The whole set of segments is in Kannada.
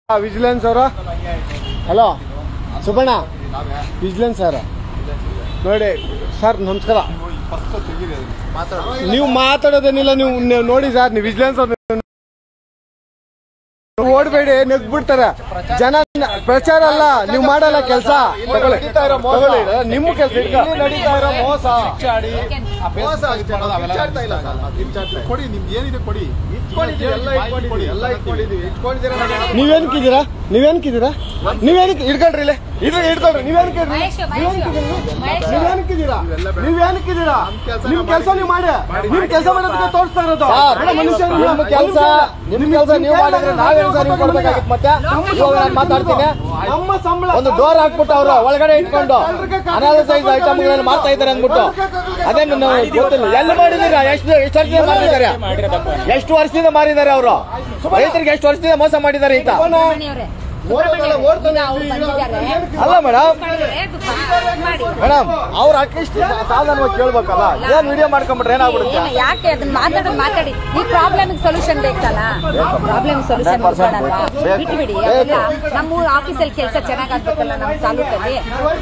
ವಿಜಿಲೆನ್ಸ್ ಅವರ ಹಲೋ ಸುಬಣ್ಣ ವಿಜಿಲೆನ್ಸ್ ಸರ್ ನೋಡಿ ಸರ್ ನಮಸ್ಕಾರ ನೀವು ಮಾತಾಡೋದೇನಿಲ್ಲ ನೀವು ನೀವು ನೋಡಿ ಸರ್ ನೀವು ವಿಜಿಲೆನ್ಸ್ ಅವ್ರು ಓಡ್ಬೇಡಿ ನೆಗ್ಬಿಡ್ತಾರೆ ಜನ ಪ್ರಚಾರ ಅಲ್ಲ ನೀವು ಮಾಡಲ್ಲ ಕೆಲಸ ತಗೊಳ್ಳಿ ತಗೊಳ್ಳಿ ನಿಮ್ಮ ಕೆಲಸ ನಡೀತಾ ಇರೋ ಮೋಸ ಮೋಸ ಆಗುತ್ತೆ ಅನ್ನೋದು ಅವೆಲ್ಲ ಕೊಡಿ ನಿಮ್ಗೆ ಏನಿದೆ ಕೊಡಿ ಇಟ್ಕೊಂಡಿದ್ದೀವಿ ಎಲ್ಲ ಇಟ್ಕೊಂಡಿದ್ದೀವಿ ಎಲ್ಲ ಇಟ್ಕೊಂಡಿದ್ದೀವಿ ಇಟ್ಕೊಂಡಿದ್ದೀರಾ ನಾವು ನೀವೇನಕ್ಕಿದ್ದೀರಾ ನೀವೇನಕ್ಕಿದ್ದೀರಾ ನೀವೇನಕ್ಕೆ ಇಟ್ಕೊಳ್ರಿ ಇಲ್ಲಿ ಇದ್ರ ಇಟ್ಕೊಳ್ರಿ ನೀವೇನಕ್ಕೆ ಮಹೇಶ್, ಮಹೇಶ್. ನೀವೇನಕ್ಕಿದ್ದೀರಾ ನೀವೇನಕ್ಕಿದ್ದೀರಾ ನಿಮ್ ಕೆಲಸ ನೀವು ಮಾಡಿ ನಿಮ್ ಕೆಲಸ ಮಾಡೋದಕ್ಕೆ ತೋರಿಸ್ತಾ ಇರೋದು ಸರ್, ಅಣ್ಣ, ಮನುಷ್ಯ ನೀವು- ನಿಮ್ಮ ಕೆಲಸ ನಿಮ್ಮ ಕೆಲಸ ನೀವು ಮಾಡಿದ್ರೆ ನಾವೇನು ಸರ್ ನೀವು ಕೊಡ್ಬೇಕಾಗಿತ್ತು ಮತ್ತೆ ಇವಾಗ ನಾನು ಮಾತಾಡ್ತೀನಿ ನಮ್ಮ ಸಂಬಳ ಒಂದು ಡೋರ್ ಹಾಕ್ಬಿಟ್ಟು ಅವರು ಒಳಗಡೆ ಇಟ್ಕೊಂಡು ಅನಾಲಿಸೈಸ್ ಐಟಮ್ಗಳೆಲ್ಲ ಮಾಡ್ತಾ ಇದ್ದಾರೆ ಅಂದ್ಬಿಟ್ಟು ಅದೇನು ನಾವು ಗೊತ್ತಿಲ್ಲ ಎಲ್ಲಿ ಮಾಡಿದೀರಾ ಎಷ್ಟು ಎಷ್ಟು ವರ್ಷದಿಂದ ಮಾಡಿದ್ದಾರೆ ಎಷ್ಟು ವರ್ಷದಿಂದ ಮಾರಿದ್ದಾರೆ ಅವರು ರೈತರಿಗೆ ಎಷ್ಟು ವರ್ಷದಿಂದ ಮೋಸ ಮಾಡಿದ್ದಾರೆ ಅಂತ ಸುಬ್ರಹ್ಮಣ್ಯವರೇ, ಓಡೋದಲ್ಲ, ಓಡ್ತಾನೆ ಈಗ ಅವ್ರು ಬಂದಿದ್ದಾರೆ. ಅಲ್ಲ ಮೇಡಮ್ ಮಾಡಿದ್ರೆ ದುಡ್ಡು ಮಾಡಿ. ಮೇಡಮ್ ಅವ್ರು ಅಟ್ಲೀಸ್ಟ್ ಸಾಧಾರಣವಾಗಿ ಕೇಳ್ಬೇಕಲ್ಲ ಏನ್ ವಿಡಿಯೋ ಮಾಡ್ಕೊಂಡ್ಬಿಟ್ರೆ ಏನಾಗ್ಬಿಡುತ್ತೆ ಏನು, ಯಾಕೆ ಅದನ್ನ ಮಾತಾಡೋದು ಮಾತಾಡಿ ಈ ಪ್ರಾಬ್ಲಮ್ ಸೊಲ್ಯೂಷನ್ ಬೇಕಲ್ಲ ಪ್ರಾಬ್ಲಮ್ ಸೊಲ್ಯೂಷನ್ ಬೇಕು, ಮಾಡ್ಕೊಳಲ್ವಾ ಬೇಕು. ಬಿಟ್ಬಿಡಿ ಬೇಕು. ಅದೆಲ್ಲ ನಮ್ಮ ಆಫೀಸಲ್ಲಿ ಕೆಲಸ ಚೆನ್ನಾಗಾಗ್ಬೇಕಲ್ಲ ನಮ್ಮ ತಾಲೂಕಲ್ಲಿ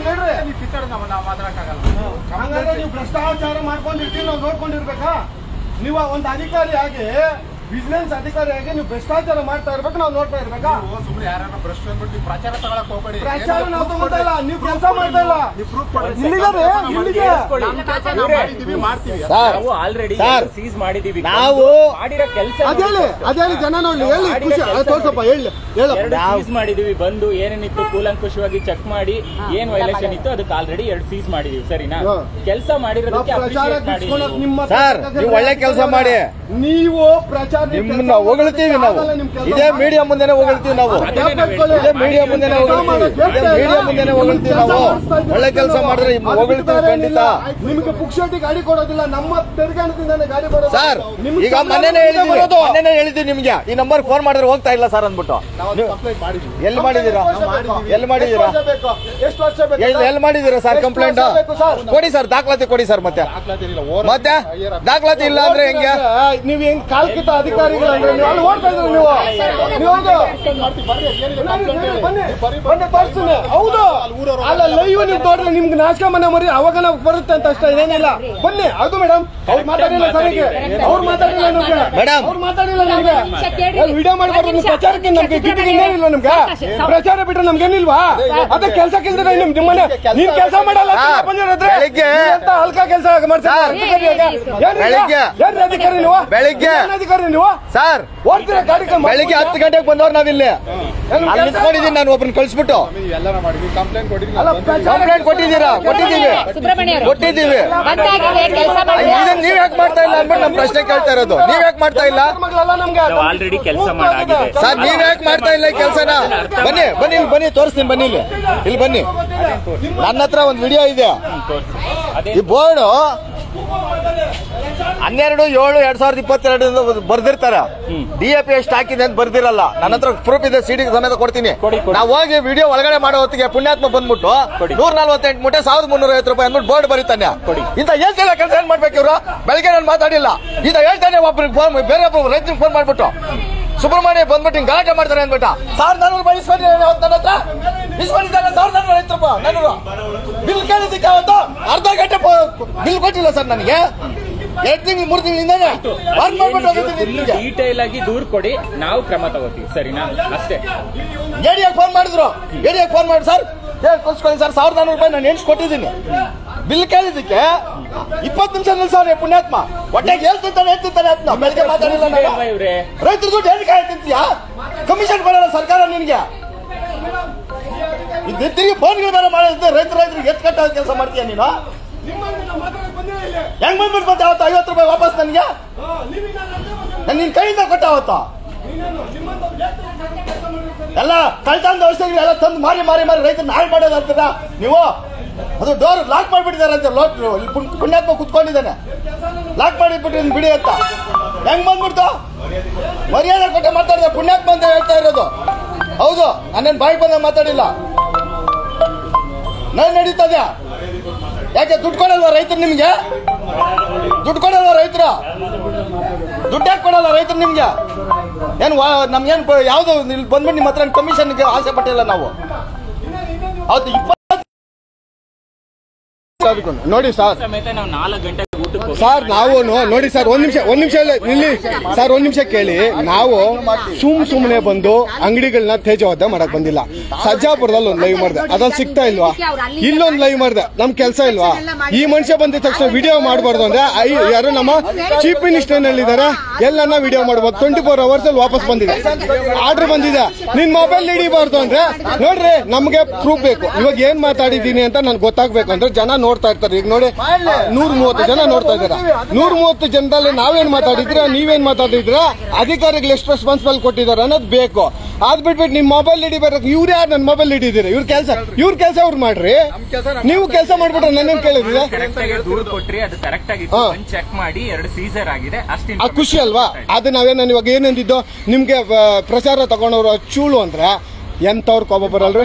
ಹಂಗಾದ್ರೆ ನೀವು ಭ್ರಷ್ಟಾಚಾರ ಮಾಡ್ಕೊಂಡಿರ್ತೀವಿ ನಾವು ನೋಡ್ಕೊಂಡಿರ್ಬೇಕಾ ನೀವು ಒಂದು ಅಧಿಕಾರಿ ಆಗಿ ಬಿಸ್ನೆಸ್ ಅಧಿಕಾರಿ ಆಗಿ ನೀವು ಭ್ರಷ್ಟಾಚಾರ ಮಾಡ್ತಾ ಇರ್ಬೇಕು ನಾವು ನೋಡ್ತಾ ಇರ್ಬೇಕಾ ಸುಮ್ಮನೆ ಯಾರನ್ನ ಭ್ರಷ್ಟ ಅಂದ್ಬಿಟ್ಟು ನೀವು ಪ್ರಚಾರ ತಗೊಳಕ್ ಹೋಗ್ಬೇಡಿ ಪ್ರಚಾರ ನಾವು ತಗೊಳ್ತಾ ಇಲ್ಲ ನೀವು ಕೆಲಸ ಮಾಡ್ತಾ ಇಲ್ಲ ನೀವು ಪ್ರೂಫ್ ಕೊಡಿ ಇಲ್ಲಿದ್ದಾರೆ ಇಲ್ಲಿಗೆ ನಮ್ಮ ಕೆಲಸ ನಾವು ಮಾಡಿದ್ದೀವಿ ಮಾಡ್ತೀವಿ ಸರ್ ನಾವು ಆಲ್ರೆಡಿ ಸರ್, ಸೀಸ್ ಮಾಡಿದೀವಿ ನಾವು ಮಾಡಿರೋ ಕೆಲಸ ಅದೇಳಿ ಅದೇಳಿ ಜನ ನೋಡಿ ಹೇಳಿ ಖುಷಿ ಅದು ತೋರ್ಸಪ್ಪ ಹೇಳಿ ಹೇಳಪ್ಪ ಎರಡು ಸೀಸ್ ಮಾಡಿದೀವಿ ಬಂದು ಏನೇನಿತ್ತು ಕೂಲಂಕುಷವಾಗಿ ಚೆಕ್ ಮಾಡಿ ಏನ್ ವೈಲೇಷನ್ ಇತ್ತು ಅದಕ್ಕೆ ಆಲ್ರೆಡಿ ಎರಡು ಸೀಸ್ ಮಾಡಿದೀವಿ ಸರಿನಾ ಹಾ. ಕೆಲಸ ನಾವು ಮಾಡಿರೋದಕ್ಕೆ ಪ್ರಚಾರ appreciate ಮಾಡಿ ಗಿಟ್ಸ್ಕೊಳಕ್ ನಿಮ್ಮ ಸರ್, ನೀವು ಒಳ್ಳೆ ಕೆಲ್ಸ ಮಾಡಿ. ನೀವು ಪ್ರಚಾರ ನಿಮ್ಮನ್ನ ಹೊಗಳ್ತೀವಿ ನಾವು ಇದೇ ಮೀಡಿಯಾ ಮುಂದೆನೆ ಹೊಗಳ್ತೀವಿ ನಾವು ಇದೇ ಮೀಡಿಯಾ ಮುಂದೆನೆ ಹೊಗಳ್ತೀವಿ ಇದೇ ಮೀಡಿಯಾ ಮುಂದೆನೆ ಹೊಗಳ್ತೀವಿ ನಾವು ಒಳ್ಳೆ ಕೆಲಸ ಮಾಡಿದ್ರೆ ಹೊಗಳ್ತೀವಿ ಖಂಡಿತ ನಿಮಗೆ ಪುಕ್ಷಟಿ ಗಾಡಿ ಕೊಡೋದಿಲ್ಲ ನಮ್ಮ ತೆರಿಗೆ ಹಣದಿಂದಾನೆ ಗಾಡಿ ಬರೋದು ಸರ್ ನಿಮ್ಗೆ ಈಗ ಸಂಬಳ ಮೊನ್ನೆನೆ ನಿಮ್ಗೆ ಹೇಳಿದ್ವಿ ಬರೋದು. ಮೊನ್ನೆನೆ ಹೇಳಿದ್ವಿ ನಿಮ್ಗೆ ಈ ನಂಬರ್ ಫೋನ್ ಮಾಡಿದ್ರೆ ಹೋಗ್ತಾ ಇಲ್ಲ ಸರ್ ಅಂದ್ಬಿಟ್ಟು ನೀವು ಕಂಪ್ಲೇಂಟ್ ಮಾಡಿದ್ವಿ ಎಲ್ಲಿ ಮಾಡಿದೀರಾ ಎಲ್ಲಿ ಮಾಡಿದೀರಾ ಎಷ್ಟು ವರ್ಷ ಬೇಕು? ಎಷ್ಟು ವರ್ಷ ಬೇಕು ಎಲ್ಲಿ ಎಲ್ಲಿ ಮಾಡಿದೀರಾ ಸರ್ ಎಷ್ಟು ಕಂಪ್ಲೇಂಟ್ ವರ್ಷ ಬೇಕು ಸರ್? ಕೊಡಿ ಸರ್ ದಾಖಲಾತಿ ಕೊಡಿ ಸರ್ ಮತ್ತೆ ದಾಖಲಾತಿ ಇಲ್ಲ ಓರ್ ಮತ್ತೆ ದಾಖಲಾತಿ ಇಲ್ಲ ಅಂದ್ರೆ ಹೆಂಗೆ ನೀವು ಹೆಂಗ್ ಕಾಲ್ಕಿತ ಅಧಿಕಾರಿಗಳಂದ್ರೆ ನೀವು ಅಲ್ಲಿ ಓಡ್ತಾ ಇದ್ರಿ ನೀವು ನೀವು ಹೌದು ಮಾಡ್ತೀವಿ ಬರ್ರಿ ಏನಿದೆ ಬನ್ನಿ, ಬನ್ನಿ, ಬನ್ನಿ ತೋರಿಸ್ತೀನಿ ಹೌದು ಅಲ್ಲ ಲೈವ್ ನೀವು ತೋಡ್ರೆ ನಿಮ್ಗೆ ನಾಶಕ ಮನೆ ಮರಿ ಅವಾಗ ನಾವು ಬರುತ್ತೆ ಅಂತ ಅಷ್ಟೇ ಏನಿಲ್ಲ ಬನ್ನಿ ಹೌದು ಮೇಡಮ್ ಅವ್ರು ಮಾತಾಡಿಲ್ಲ ಸರಿಗೆ ಅವ್ರು ಮಾತಾಡಿಲ್ಲ ನಮ್ಗೆ ಮೇಡಮ್. ಅವ್ರು ಮಾತಾಡಿಲ್ಲ ನಮ್ಗೆ ನಿಮಿಷ ಕೇಳ್ರಿ. ವಿಡಿಯೋ ಮಾಡ್ಬಾರ್ದು ನಿಮ್ ಪ್ರಚಾರಕ್ಕೆ ನಮ್ಗೆ ಗಿಟ್ಟಿಗೆ ಇನ್ನೇನಿಲ್ಲ ನಮ್ಗೆ ಪ್ರಚಾರ ಬಿಟ್ರೆ ನಮ್ಗೇನಿಲ್ವಾ ಅದೇ ಕೆಲಸ ಕೆಲ್ಸ ನಿಮ್ ನಿಮ್ಮನೆ ನೀನ್ ಕೆಲಸ ಮಾಡಲ್ಲ ಅಂತ ಸರ್, ಬಂದಿರೋದ್ರೆ ಬೆಳಿಗ್ಗೆ- ನೀವ್ ಎಂತ ಹಲ್ಕ ಕೆಲಸ ಮಾಡ್ತಾರೆ ಸರ್, ಅಧಿಕಾರಿ ಆಗ. ಏನ್ರಿ ಈಗ? ಬೆಳಿಗ್ಗೆ- ಏನ್ರಿ ಅಧಿಕಾರಿ ನೀವು ಬೆಳಿಗ್ಗೆ- ಏನ್ ಅಧಿಕಾರಿ ನೀವು ಸರ್ ಓಡ್ತೀರಾ ಗಾಡಿ ಬೆಳಿಗ್ಗೆ ಹತ್ತು ಗಂಟೆಗೆ ಬಂದವ್ರು ನಾವಿಲ್ಲಿ ಅಲ್ಲಿ ನಿಂತ್ಕೊಂಡಿದ್ದೀನಿ ನಾನು ಒಬ್ಬನ ಕಳಿಸ್ಬಿಟ್ಟು ಎಲ್ಲಾರ ಮಾಡಿದ್ವಿ ಕಂಪ್ಲೇಂಟ್ ಕೊಟ್ಟಿದ್ವಿ ಅಲ್ಲ, ಪ್ರಚಾರ ಕಂಪ್ಲೇಂಟ್ ಕೊಟ್ಟಿದ್ದೀರಾ ಕೊಟ್ಟಿದ್ದೀವಿ ಸುಬ್ರಹ್ಮಣ್ಯ ಅವರು ಕೊಟ್ಟಿದ್ದೀವಿ ಬಂದಾಗಿದೆ ಕೆಲಸ ಮಾಡಿ ಇದನ್ನ ನೀವ್ ಯಾಕೆ ಮಾಡ್ತಾ ಇಲ್ಲ ಅಂದ್ಬಿಟ್ಟು ನಮ್ ಪ್ರಶ್ನೆ ಕೇಳ್ತಾ ಇರೋದು ನೀವ್ ಯಾಕೆ ಮಾಡ್ತಾ ಇಲ್ಲ ಮಗಳಲ್ಲ ನಮ್ಗೆ ನಾವು already ಕೆಲ್ಸ ಮಾಡಾಗಿದೆ. ಸರ್ ನೀವ್ ಯಾಕೆ ಮಾಡ್ತಾ ಇಲ್ಲ ಈ ಕೆಲ್ಸನ ಬನ್ನಿ ಬನ್ನಿ ಇಲ್ಲಿ ಬನ್ನಿ ತೋರಿಸ್ತೀನಿ ಬನ್ನಿ ಇಲ್ಲಿ ಇಲ್ಲಿ ಬನ್ನಿ ನನ್ನ ಹತ್ರ ಒಂದು ವಿಡಿಯೋ ಇದೆ ಅದೇ ಈ ಬೋರ್ಡು ಹನ್ನೆರಡು ಏಳು ಎರಡ್ ಸಾವಿರದ ಇಪ್ಪತ್ತೆರಡರಿಂದ ಬರ್ದಿರ್ತಾರ ಡಿ ಎ ಪಿ ಎಷ್ಟು ಹಾಕಿದೆ ಅಂತ ಬರ್ದಿರಲ್ಲ ನನ್ನ ಹತ್ರ ಪ್ರೂಫ್ ಇದೆ ಸಿಡಿ ಸಮೇತ ಕೊಡ್ತೀನಿ ಕೊಡಿ, ಕೊಡಿ. ನಾವು ಹೋಗಿ ವಿಡಿಯೋ ಒಳಗಡೆ ಮಾಡೋ ಹೊತ್ತಿಗೆ ಪುಣ್ಯಾತ್ಮ ಬಂದ್ಬಿಟ್ಟು ಕೊಡಿ. ನೂರ ನಲ್ವತ್ತೆಂಟು ಮೂಟೆ ಸಾವಿರದ ಮುನ್ನೂರ ಐವತ್ತು ರೂಪಾಯಿ ಅಂದ್ಬಿಟ್ಟು ಬೋರ್ಡ್ ಬರೀತಾನೆ ಕೊಡಿ. ಇಂತ ಹೇಳ್ತಿಲ್ಲ ಕೆಲಸ ಏನ್ ಮಾಡ್ಬೇಕು ಇವ್ರು ಬೆಳಗ್ಗೆ ನಾನು ಮಾತಾಡಿಲ್ಲ ಈಗ ಹೇಳ್ತಾನೆ ಒಬ್ರಿಗೆ ಫೋನ್ ಬೇರೆ ಒಬ್ರು ರೈತರಿಗೆ ಫೋನ್ ಮಾಡ್ಬಿಟ್ಟು ಸುಬ್ರಹ್ಮಣ್ಯ ಬಂದ್ಬಿಟ್ಟು ಹಿಂಗ್ ಗಲಾಟೆ ಮಾಡ್ತಾರೆ ಅಂದ್ಬಿಟ್ಟ ಸಾವಿರದ ನಾನೂರು ರೂಪಾಯಿ ಇಸ್ಕೊಂಡಿದ್ದಾನೆ ಅವತ್ತು ನನ್ನ ಹತ್ರ ಇಸ್ಕೊಂಡಿದ್ದಾನೆ ಸಾವಿರದ ನಾನೂರ ಐವತ್ತು ರೂಪಾಯಿ ನಾನೂರು ಬಿಲ್ ಕೇಳಿದ್ದಕ್ಕೆ ಅವತ್ತು ಅರ್ಧ ಗಂಟೆ ಬಿಲ್ ಕೊಟ್ಟಿಲ್ಲ ಸರ್ ನನಗೆ ಎರಡು ತಿಂಗಳು ಮೂರು ತಿಂಗಳಿಂದಾನೆ ಬಂದ್ ಮಾಡ್ಬಿಟ್ಟು ಹೋಗಿದ್ದೀನಿ ಇಲ್ಲಿಗೆ. ಡೀಟೇಲ್ ಆಗಿ ದೂರ್ ಕೊಡಿ ನಾವು ಕ್ರಮ ತಗೋತೀವಿ ಸರಿನಾ ಅಷ್ಟೇ ಎಡಿಯಾಗ ಫೋನ್ ಮಾಡಿದ್ರು ಎಡಿಯಾಗ ಫೋನ್ ಮಾಡಿ ಸರ್ ಹೇಳಿ ಕೊಡ್ಸ್ಕೊಳ್ಳಿ ಸರ್ ಸಾವಿರದ ನಾನೂರು ರೂಪಾಯಿ ನಾನು ಎಣಿಸಿ ಕೊಟ್ಟಿದ್ದೀನಿ ಬಿಲ್ ಕೇಳಿದ್ದಕ್ಕೆ ಇಪ್ಪತ್ತು ನಿಮಿಷ ನಿಲ್ಸವ್ರೆ ಪುಣ್ಯಾತ್ಮ ಹೊಟ್ಟೆಗೆ ಹೇಳ್ತಿರ್ತಾನೆ ಹೇಳ್ತಿರ್ತಾನೆ ಅಂತ ಬೆಳಗ್ಗೆ ಮಾತಾಡಿಲ್ಲ ನಾನು ಅಲ್ವಾ ಇವ್ರೆ ರೈತರ ದುಡ್ಡು ಏನು ಕಾಯಿ ತಿಂತೀಯಾ ಕಮಿಷನ್ ಬರಲ್ಲ ಸರ್ಕಾರ ನಿನ್ಗೆ ಇದು ತಿರುಗಿ ಫೋನ್ಗಳು ಬೇರೆ ಮಾಡಿದ್ರೆ ರೈತರ ರೈತರಿಗೆ ಎತ್ತು ಕಟ್ಟ ಕೆಲಸ ಮಾಡ್ತೀಯ ನೀನು ಹೆಂಗ್ ಬಂದ್ಬಿಟ್ಟು ಬಂತ ಅವತ್ತು ಐವತ್ತು ರೂಪಾಯಿ ವಾಪಸ್ ನನಗೆ ನಾನು ನಿನ್ ಕೈಯಿಂದ ಕೊಟ್ಟ ಅವತ್ತು ಎಲ್ಲ ಕಳ್ತಂದ ಔಷಧಿಗಳು ಎಲ್ಲ ತಂದು ಮಾರಿ ಮಾರಿ ಮಾರಿ ರೈತರನ್ನ ಹಾಳು ಮಾಡೋದು ಅಂತೀರಾ ನೀವು ಅದು ಡೋರ್ ಲಾಕ್ ಮಾಡಿಬಿಟ್ಟಿದ್ದಾರೆ ಅಂತ ಲೋಟ್ ಇಲ್ಲಿ ಪುಣ್- ಪುಣ್ಯಾತ್ಮ ಕುತ್ಕೊಂಡಿದ್ದಾನೆ ಲಾಕ್ ಮಾಡಿಬಿಟ್ರಿ ಇನ್ನು ಬಿಡಿ ಅಂತ ಹೆಂಗ್ ಬಂದ್ಬಿಡ್ತು ಮರ್ಯಾದೆ ಕೊಟ್ಟೆ ಮಾತಾಡಿದೆ ಪುಣ್ಯಾತ್ಮ ಅಂತ ಹೇಳ್ತಾ ಇರೋದು ಹೌದು ನಾನೇನು ಬಾಯಿ ಬಂದ ಮಾತಾಡಿಲ್ಲ ನಾನು ನಡೀತದೆ ಯಾಕೆ ದುಡ್ಡು ಕೊಡಲ್ವಾ ರೈತರು ನಿಮ್ಗೆ ದುಡ್ಡು ಕೊಡಲ್ವಾ ರೈತರು ದುಡ್ಡು ಯಾಕೆ ಕೊಡಲ್ಲ ರೈತರು ನಿಮ್ಗೆ ಏನ್ ವಾ- ನಮ್ಗೇನ್ ಬ- ಯಾವ್ದು ಇಲ್ಲಿ ಬಂದ್ಬಿಟ್ಟು ನಿಮ್ಮ ಹತ್ರ ಕಮಿಷನ್ಗೆ ಆಸೆ ಪಟ್ಟಿಲ್ಲ ನಾವು ಅವತ್ತು ಇಪ್ಪತ್ತು ನೋಡಿ ಸರ್ ಸಮೇತ ನಾವು ನಾಲ್ಕು ಗಂಟೆ ಊಟಕ್ಕೆ ಹೋಗಿ ಸರ್ ನಾವು ನೋಡಿ ಸರ್ ಒಂದ್ ನಿಮಿಷ ಒಂದ್ ನಿಮಿಷ ಇಲ್ಲಿ ಸರ್ ಒಂದ್ ನಿಮಿಷ ಕೇಳಿ ನಾವು ಸುಮ್ ಸುಮ್ನೆ ಬಂದು ಅಂಗಡಿಗಳನ್ನ ತೇಜವಾದ ಮಾಡಕ್ ಬಂದಿಲ್ಲ ಸಜ್ಜಾಪುರದಲ್ಲಿ ಒಂದ್ ಲೈವ್ ಮಾಡಿದೆ ಅದ್ರಲ್ಲಿ ಸಿಗ್ತಾ ಇಲ್ವಾ ಇಲ್ಲೊಂದ್ ಲೈವ್ ಮಾಡಿದೆ ನಮ್ ಕೆಲ್ಸ ಇಲ್ವಾ ಈ ಮನುಷ್ಯ ಬಂದಿದ ತಕ್ಷಣ ವಿಡಿಯೋ ಮಾಡಬಾರ್ದು ಅಂದ್ರೆ ಐ- ಯಾರು ನಮ್ಮ ಚೀಫ್ ಮಿನಿಸ್ಟರ್ ನಲ್ಲಿ ಇದಾರೆ ಎಲ್ಲನ್ನ ವಿಡಿಯೋ ಮಾಡಬಹುದು ಟ್ವೆಂಟಿ ಫೋರ್ ಅವರ್ಸ್ ಅಲ್ಲಿ ವಾಪಸ್ ಬಂದಿದೆ ಆರ್ಡರ್ ಬಂದಿದೆ ನಿನ್ ಮೊಬೈಲ್ ಹಿಡಿಬಾರ್ದು ಅಂದ್ರೆ ನೋಡ್ರಿ ನಮ್ಗೆ ಪ್ರೂಫ್ ಬೇಕು ಇವಾಗ ಏನ್ ಮಾತಾಡಿದೀನಿ ಅಂತ ನನ್ಗೆ ಗೊತ್ತಾಗ್ಬೇಕು ಅಂದ್ರೆ ಜನ ನೋಡ್ತಾ ಇರ್ತಾರೆ ಈಗ ನೋಡಿ ನೂರ್ ಮೂವತ್ತು ಜನ ನೋಡ್ತಾ ಇದಾರೆ ನೂರ್ ಮೂವತ್ತು ಜನದಲ್ಲಿ ನಾವೇನ್ ಮಾತಾಡಿದ್ರ ನೀವೇನ್ ಮಾತಾಡಿದ್ರ ಅಧಿಕಾರಿಗಳು ಎಷ್ಟು ರೆಸ್ಪಾನ್ಸಿಬಲ್ ಕೊಟ್ಟಿದ್ದಾರೆ ಅನ್ನೋದು ಬೇಕು ಅದ್ ಬಿಟ್ಬಿಟ್ಟು ನಿಮ್ ಮೊಬೈಲ್ ಹಿಡಿಬೇಕು ಇವ್ರು ಯಾರು ನನ್ನ ಮೊಬೈಲ್ ಹಿಡಿದಿರಿ ಇವ್ರ ಕೆಲಸ ಇವ್ರ ಕೆಲಸ ಅವ್ರು ಮಾಡ್ರಿ ನೀವು ಕೆಲಸ ಮಾಡ್ಬಿಟ್ರೆ ನನ್ನೇನ್ ಕೇಳಿದ್ರೆ ಕರೆಕ್ಟ್ ಆಗಿ ದೂರು ಕೊಟ್ರಿ ಅದು ಕರೆಕ್ಟ್ ಆಗಿತ್ತು ಹಾ. ಬಂದ್ ಚೆಕ್ ಮಾಡಿ ಎರಡು ಸೀಸರ್ ಆಗಿದೆ ಅಷ್ಟು ಆ ಖುಷಿ ಅಲ್ವಾ ಅದು ನಾವೇನು ಇವಾಗ ಏನಂದಿದ್ದು ನಿಮ್ಗೆ ಆ, ಪ್ರಚಾರ ತಗೊಂಡವ್ರು ಚೂಳು ಅಂದ್ರೆ ಎಂತವ್ರು ಕೋಪ ಬರಲ್ರಿ